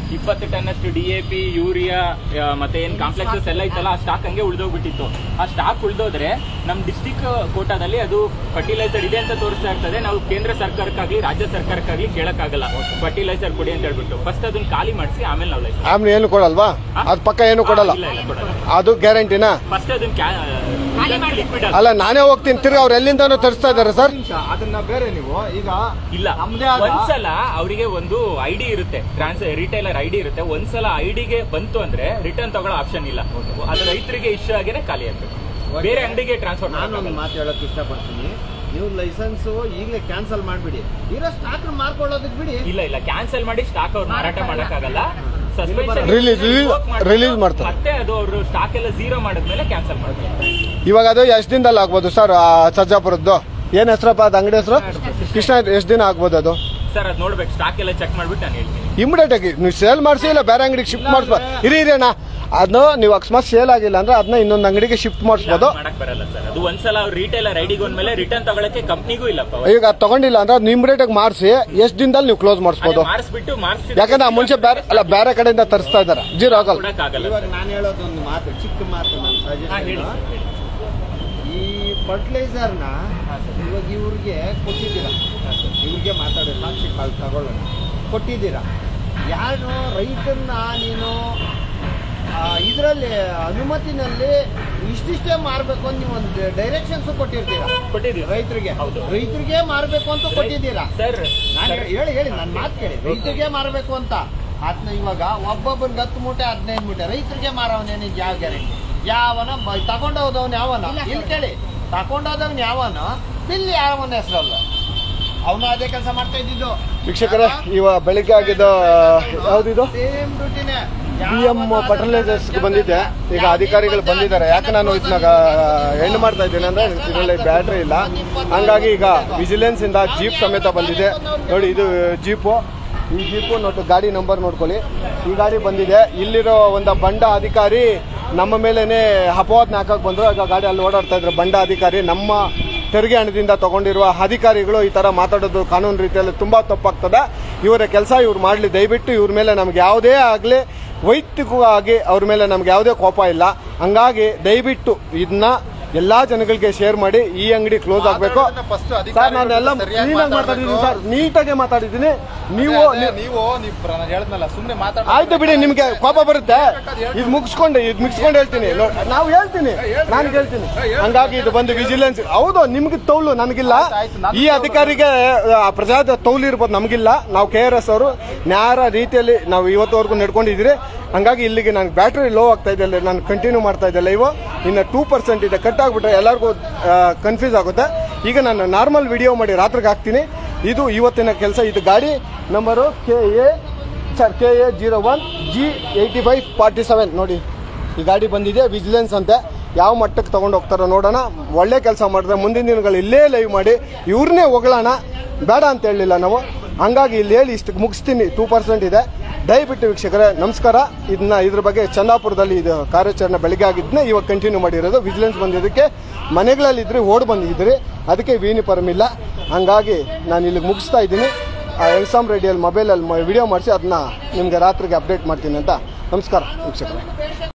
ಇಪ್ಪತ್ತು ಟನ್ ಅಷ್ಟು ಡಿ ಎ ಪಿ ಯೂರಿಯಾ ಆ, ಮತ್ತೆ ಏನ್ ಕಾಂಪ್ಲೆಕ್ಸಸ್ ಎಲ್ಲ ಇತ್ತಲ್ಲ ಆ ಸ್ಟಾಕ್ ಹಂಗೆ ಉಳ್ದೋಗ್ಬಿಟ್ಟಿತ್ತು ಆ ಸ್ಟಾಕ್ ಉಳ್ದೋದ್ರೆ ನಮ್ ಡಿಸ್ಟಿಕ್ ಕೋಟಾದಲ್ಲಿ ಅದು ಫರ್ಟಿಲೈಸರ್ ಇದೆ ಅಂತ ತೋರಿಸ್ತಾ ಇರ್ತದೆ ನಾವು ಕೇಂದ್ರ ಸರ್ಕಾರಕ್ಕಾಗ್ಲಿ ರಾಜ್ಯ ಸರ್ಕಾರಕ್ಕಾಗ್ಲಿ ಕೇಳಕ್ಕಾಗಲ್ಲ ಫರ್ಟಿಲೈಸರ್ ಕೊಡಿ ಅಂತ ಹೇಳ್ಬಿಟ್ಟು ಫಸ್ಟ್ ಅದನ್ನ ಖಾಲಿ ಮಾಡಿಸಿ ಆಮೇಲೆ ನಾವು ಲೈಸೆನ್ಸ್ ಆಮೇಲೆ ಏನು ಕೊಡಲ್ವಾ ಅದ್ ಪಕ್ಕ ಏನು ಕೊಡಲ್ಲ ಇಲ್ಲ ಇಲ್ಲ ಕೊಡಲ್ಲ ಅದು ಗ್ಯಾರಂಟಿನಾ ಫಸ್ಟ್ ಅದನ್ನ ಖಾಲಿ ಮಾಡಿ. ಲಿಕ್ವಿಡ್ ಅಲ್ಲ ನಾನೇ ಹೋಗ್ತೀನಿ ತಿರ್ಗಿ ಅವ್ರು ಎಲ್ಲಿಂದಾನೋ ತರಿಸ್ತಾ ಇದಾರೆ ಸರ್ ನಿಮಿಷ ಅದನ್ನ ಬೇರೆ ನೀವು ಈಗ ಇಲ್ಲ ನಮ್ದೇ ಆದ ಒಂದ್ಸಲ ಅವರಿಗೆ ಒಂದು ಐಡಿ ಇರುತ್ತೆ ಟ್ರಾನ್ಸ್ ರಿಟೈಲರ್ ಐಡಿ ಇರುತ್ತೆ ಒಂದ್ಸಲ ಐಡಿಗೆ ಬಂತು ಅಂದ್ರೆ ರಿಟರ್ನ್ ತಗೊಳ್ಳೋ ಆಪ್ಷನ್ ಇಲ್ಲ ಅದು ರೈತರಿಗೆ ಇಶ್ಯೂ ಆಗೇನೆ ಖಾಲಿ ಆಗ್ಬೇಕು ಬೇರೆ ಅಂಗಡಿಗೆ ಟ್ರಾನ್ಸ್ಫರ್ ನಾನೊಂದು ಮಾತು ಹೇಳಕ್ ಇಷ್ಟಪಡ್ತೀನಿ ನೀವು ಲೈಸೆನ್ಸ್ ಈಗಲೇ ಕ್ಯಾನ್ಸಲ್ ಮಾಡ್ಬಿಡಿ ಇರೋ ಸ್ಟಾಕ್ ಮಾರ್ಕೊಳ್ಳೋದಕ್ಕೆ ಬಿಡಿ ಇಲ್ಲ ಇಲ್ಲ ಕ್ಯಾನ್ಸಲ್ ಮಾಡಿ ಸ್ಟಾಕ್ ಅವ್ರು ಮಾರಾಟ ಮಾಡಕ್ಕಾಗಲ್ಲ ಸಸ್ಪೆನ್ಷನ್ Release- release- release ಮಾಡ್ತಾರೆ. ಮತ್ತೆ ಅದು ಅವರು ಸ್ಟಾಕ್ ಎಲ್ಲ ಝೀರೋ ಮಾಡಿದ್ಮೇಲೆ ಕ್ಯಾನ್ಸಲ್ ಮಾಡ್ತಾರೆ ಇವಾಗ ಅದು ಎಷ್ಟು ದಿನದಲ್ಲಿ ಆಗ್ಬೋದು ಸರ್ ಆ ಸರ್ಜಾಪುರದ್ದು ಏನ್ ಹೆಸರಪ್ಪ ಅದು ಅಂಗಡಿ ಹೆಸರು ಕೃಷ್ಣ ಎಷ್ಟು ದಿನ ಆಗ್ಬೋದು ಅದು ಸರ್ ಅದ್ ನೋಡ್ಬೇಕು ಸ್ಟಾಕ್ ಎಲ್ಲ ಚೆಕ್ ಮಾಡ್ಬಿಟ್ಟು ನಾನು ಹೇಳ್ತೀನಿ ಇಮಿಡಿಯೇಟ್ ಆಗಿ ನೀವು ಸೇಲ್ ಮಾಡಿಸಿ ಇಲ್ಲ ಬೇರೆ ಅಂಗಡಿಗೆ ಶಿಫ್ಟ್ ಮಾಡಿಸ್ಬೋದು ಇರಿ ಇರಿ ಅಣ್ಣ ಅದನ್ನ ನೀವು ಅಕಸ್ಮಾತ್ ಸೇಲ್ ಆಗಿಲ್ಲ ಅಂದ್ರೆ ಅದನ್ನ ಇನ್ನೊಂದು ಅಂಗಡಿಗೆ ಶಿಫ್ಟ್ ಮಾಡಿಸ್ಬೋದು ಮಾಡಕ್ ಬರಲ್ಲ ಸರ್ ಅದು ಒಂದ್ಸಲ ಅವ್ರು ರಿಟೈಲರ್ ಐಡಿಗೆ ಒಂದ್ಮೇಲೆ ರಿಟರ್ನ್ ತಗೊಳಕ್ಕೆ ಕಂಪ್ನಿಗೂ ಇಲ್ಲಪ್ಪ ಈಗ ಅದ್ ತಗೊಂಡಿಲ್ಲ ಅಂದ್ರೆ ಅದನ್ನ ಇಮಿಡಿಯೇಟ್ ಆಗಿ ಮಾಡಿಸಿ ಎಷ್ಟು ದಿನದಲ್ಲಿ ನೀವು ಕ್ಲೋಸ್ ಮಾಡಿಸ್ಬೋದು ಮಾಡಿಸ್ಬಿಟ್ಟು ಮಾಡಿಸಿ ಯಾಕಂದ್ರೆ ಆ ಮುಂಚೆ ಬೇರೆ ಅಲ್ಲ ಬೇರೆ ಕಡೆಯಿಂದ ತರಿಸ್ತಾ ಇದಾರೆ ಜೀರೋ ಆಗಲ್ಲ ಕೊಡಕ್ಕಾಗಲ್ಲ ಇವಾಗ ನಾನು ಹೇಳೋದು ಒಂದು ಮಾತು ಚಿಕ್ಕ ಮಾತು ನನ್ನ ಹಾ, ಹೇಳಿ ಸಜೆಷನ್ ಸರ್, ಹೇಳಿ. ಈ ಫರ್ಟಿಲೈಸರ್ನ ಇವಾಗ ಇವ್ರಿಗೆ ಕೊಟ್ಟಿದ್ದೀರಾ ಇವ್ರಿಗೆ ಮಾತಾಡೋ ಸಾಕ್ಷಿ ಕಾಲ್ ತಗೊಳ್ಳೋಣ ಕೊಟ್ಟಿದ್ದೀರಾ ಯಾರು ರೈತನ್ನ ನೀನು ಇದರಲ್ಲಿ ಅನುಮತಿನಲ್ಲಿ ಇಷ್ಟಿಷ್ಟೇ ಮಾರಬೇಕು ಅಂತ ನೀವು ಒಂದು ಡೈರೆಕ್ಷನ್ಸ್ ಕೊಟ್ಟಿರ್ತೀರಾ ಕೊಟ್ಟಿದ್ದೀವಿ ರೈತರಿಗೆ ಹೌದು. ರೈತರಿಗೆ ಮಾರಬೇಕು ಅಂತ ಕೊಟ್ಟಿದ್ದೀರಾ ಸರ್ ನಾನು ಹೇಳಿ ಹೇಳಿ ನನ್ನ ಮಾತು ಕೇಳಿ ರೈತರಿಗೆ ಮಾರಬೇಕು ಅಂತ ಅದನ್ನ ಇವಾಗ ಒಬ್ಬೊಬ್ಬರಿಗೆ ಹತ್ತು ಮೂಟೆ ಹದಿನೈದು ಮೂಟೆ ರೈತರಿಗೆ ಮಾರವನೇನು ಯಾವ ಗ್ಯಾರಂಟಿ ಯಾವನ ಬ- ತಗೊಂಡೋದವನ್ ಯಾವನ ಇಲ್ಲ ಇಲ್ಲಿ ಕೇಳಿ ತಗೊಂಡೋದವನ್ ಯಾವನ ಬಿಲ್ ಯಾವನ ಹೆಸರಲ್ಲ ಅವನು ಅದೇ ಕೆಲಸ ಮಾಡ್ತಾ ಇದ್ದಿದ್ದು ವೀಕ್ಷಕರೇ ಇವ ಬೆಳಿಗ್ಗೆ ಆಗಿದ್ದ ಯಾವ್ದಿದು ಸೇಮ್ ಡ್ಯೂಟಿನೇ ಬಿ ಎಂ ಫರ್ಟಿಲೈಸರ್ಸ್ಗೆ ಬಂದಿದ್ದೆ ಈಗ ಅಧಿಕಾರಿಗಳು ಬಂದಿದ್ದಾರೆ ಯಾಕೆ ನಾನು ಇದನ್ನ ಎಂಡ್ ಮಾಡ್ತಾ ಇದ್ದೀನಿ ಅಂದ್ರೆ ಇದರಲ್ಲಿ ಬ್ಯಾಟ್ರಿ ಇಲ್ಲ ಹಂಗಾಗಿ ಈಗ ವಿಜಿಲೆನ್ಸ್ ಇಂದ ಜೀಪ್ ಸಮೇತ ಬಂದಿದೆ ನೋಡಿ ಇದು ಜೀಪು ಈ ಜೀಪು ನೋಟು ಗಾಡಿ ನಂಬರ್ ನೋಡ್ಕೊಳ್ಳಿ ಈ ಗಾಡಿ ಬಂದಿದೆ ಇಲ್ಲಿರೋ ಒಂದು ಬಂಡ ಅಧಿಕಾರಿ ನಮ್ಮ ಮೇಲೇನೆ ಅಪವಾದನ ಹಾಕಕ್ ಬಂದ್ರು ಆಗ ಗಾಡಿ ಅಲ್ಲಿ ಓಡಾಡ್ತಾ ಇದ್ರು ಬಂಡ ಅಧಿಕಾರಿ ನಮ್ಮ ತೆರಿಗೆ ಹಣದಿಂದ ತಗೊಂಡಿರುವ ಅಧಿಕಾರಿಗಳು ಈ ತರ ಮಾತಾಡೋದು ಕಾನೂನು ರೀತಿಯಲ್ಲಿ ತುಂಬಾ ತಪ್ಪಾಗ್ತದೆ ಇವರ ಕೆಲಸ ಇವ್ರು ಮಾಡಲಿ ದಯವಿಟ್ಟು ಇವ್ರ ಮೇಲೆ ನಮ್ಗೆ ಯಾವುದೇ ಆಗಲಿ ವೈಯಕ್ತಿಕವಾಗಿ ಅವ್ರ ಮೇಲೆ ನಮ್ಗೆ ಯಾವುದೇ ಕೋಪ ಇಲ್ಲ ಹಂಗಾಗಿ ದಯವಿಟ್ಟು ಇದನ್ನ ಎಲ್ಲಾ ಜನಗಳಿಗೆ ಶೇರ್ ಮಾಡಿ ಈ ಅಂಗಡಿ ಕ್ಲೋಸ್ ಆಗಬೇಕು ಫಸ್ಟ್ ಸರ್ ನಾನು ಎಲ್ಲ ಕ್ಲೀನಾಗಿ ಮಾತಾಡಿದ್ದೀನಿ ಸರ್ ನೀಟಾಗಿ ಮಾತಾಡಿದ್ದೀನಿ ನೀವು ನೀವು- ನೀವು ನೀವು ನಾನು ಹೇಳಿದ್ನಲ್ಲ ಸುಮ್ಮನೆ ಮಾತಾಡ ಆಯ್ತು ಬಿಡಿ ನಿಮ್ಗೆ ಕೋಪ ಬರುತ್ತೆ ಇದು ಮುಗಿಸ್ಕೊಂಡು ಇದು ಮುಗಿಸ್ಕೊಂಡು ಹೇಳ್ತೀನಿ ನೋ- ನಾವು ಹೇಳ್ತೀನಿ ನಾನು ಹೇಳ್ತೀನಿ ಹಂಗಾಗಿ ಇದು ಬಂದು ವಿಜಿಲೆನ್ಸ್ ಹೌದು ನಿಮ್ಗೆ ತೌಲು ನನಗಿಲ್ಲ ಈ ಅಧಿಕಾರಿಗೆ ಆ, ಪ್ರಜಾದ ತೌಲು ಇರ್ಬೋದು ನಮಗಿಲ್ಲ ನಾವು ಕೆ ಆರ್ ಎಸ್ ಅವರು ನ್ಯಾರ ರೀತಿಯಲ್ಲಿ ನಾವು ಇವತ್ತುವರೆಗೂ ನಡ್ಕೊಂಡಿದ್ದೀರಿ ಹಂಗಾಗಿ ಇಲ್ಲಿಗೆ ನನಗೆ ಬ್ಯಾಟ್ರಿ ಲೋ ಆಗ್ತಾ ಇದೆ ನಾನು ಕಂಟಿನ್ಯೂ ಮಾಡ್ತಾ ಇದ್ದೆ ಲೈವ್ ಇನ್ನು ಟೂ ಪರ್ಸೆಂಟ್ ಇದೆ ಕಟ್ ಆಗ್ಬಿಟ್ರೆ ಎಲ್ಲರಿಗೂ ಕನ್ಫ್ಯೂಸ್ ಆಗುತ್ತೆ ಈಗ ನಾನು ನಾರ್ಮಲ್ ವಿಡಿಯೋ ಮಾಡಿ ರಾತ್ರಿಗೆ ಹಾಕ್ತೀನಿ ಇದು ಇವತ್ತಿನ ಕೆಲಸ ಇದು ಗಾಡಿ number K A sir K A zero one G eighty five forty seven ನೋಡಿ ಈ ಗಾಡಿ ಬಂದಿದೆ ವಿಜಿಲೆನ್ಸ್ ಅಂತೆ ಯಾವ ಮಟ್ಟಕ್ಕೆ ತಗೊಂಡು ಹೋಗ್ತಾರೋ ನೋಡೋಣ ಒಳ್ಳೆ ಕೆಲಸ ಮಾಡಿದ್ರೆ ಮುಂದಿನ ದಿನಗಳು ಇಲ್ಲೇ ಲೈವ್ ಮಾಡಿ ಇವ್ರನ್ನೇ ಹೊಗಳೋಣ ಬೇಡ ಅಂತ ಹೇಳಲಿಲ್ಲ ನಾವು ಹಂಗಾಗಿ ಇಲ್ಲಿ ಹೇಳಿ ಇಷ್ಟಕ್ಕೆ ಮುಗಿಸ್ತೀನಿ ಟೂ ಪರ್ಸೆಂಟ್ ಇದೆ ದಯವಿಟ್ಟು ವೀಕ್ಷಕರೇ ನಮಸ್ಕಾರ ಇದನ್ನ ಇದ್ರ ಬಗ್ಗೆ ಚಂದಾಪುರದಲ್ಲಿ ಇದು ಕಾರ್ಯಾಚರಣೆ ಬೆಳಿಗ್ಗೆ ಆಗಿದ್ದನ್ನೇ ಇವಾಗ ಕಂಟಿನ್ಯೂ ಮಾಡಿರೋದು ವಿಜಿಲೆನ್ಸ್ ಬಂದಿದ್ದಕ್ಕೆ ಮನೆಗಳಲ್ಲಿ ಇದ್ರೆ ಓಡ್ ಬಂದಿದ್ರಿ ಅದಕ್ಕೆ ಯೂನಿಫಾರ್ಮ್ ಇಲ್ಲ ಹಂಗಾಗಿ ನಾನು ಇಲ್ಲಿಗೆ ಮುಗಿಸ್ತಾ ಇದ್ದೀನಿ ಆ ಎಕ್ಸಾಮ್ ರೆಡಿಯಲ್ಲಿ ಮೊಬೈಲಲ್ಲಿ ವಿಡಿಯೋ ಮಾಡಿಸಿ ಅದನ್ನ ನಿಮಗೆ ರಾತ್ರಿಗೆ ಅಪ್ಡೇಟ್ ಮಾಡ್ತೀನಿ ಅಂತ ನಮಸ್ಕಾರ ವೀಕ್ಷಕರೇ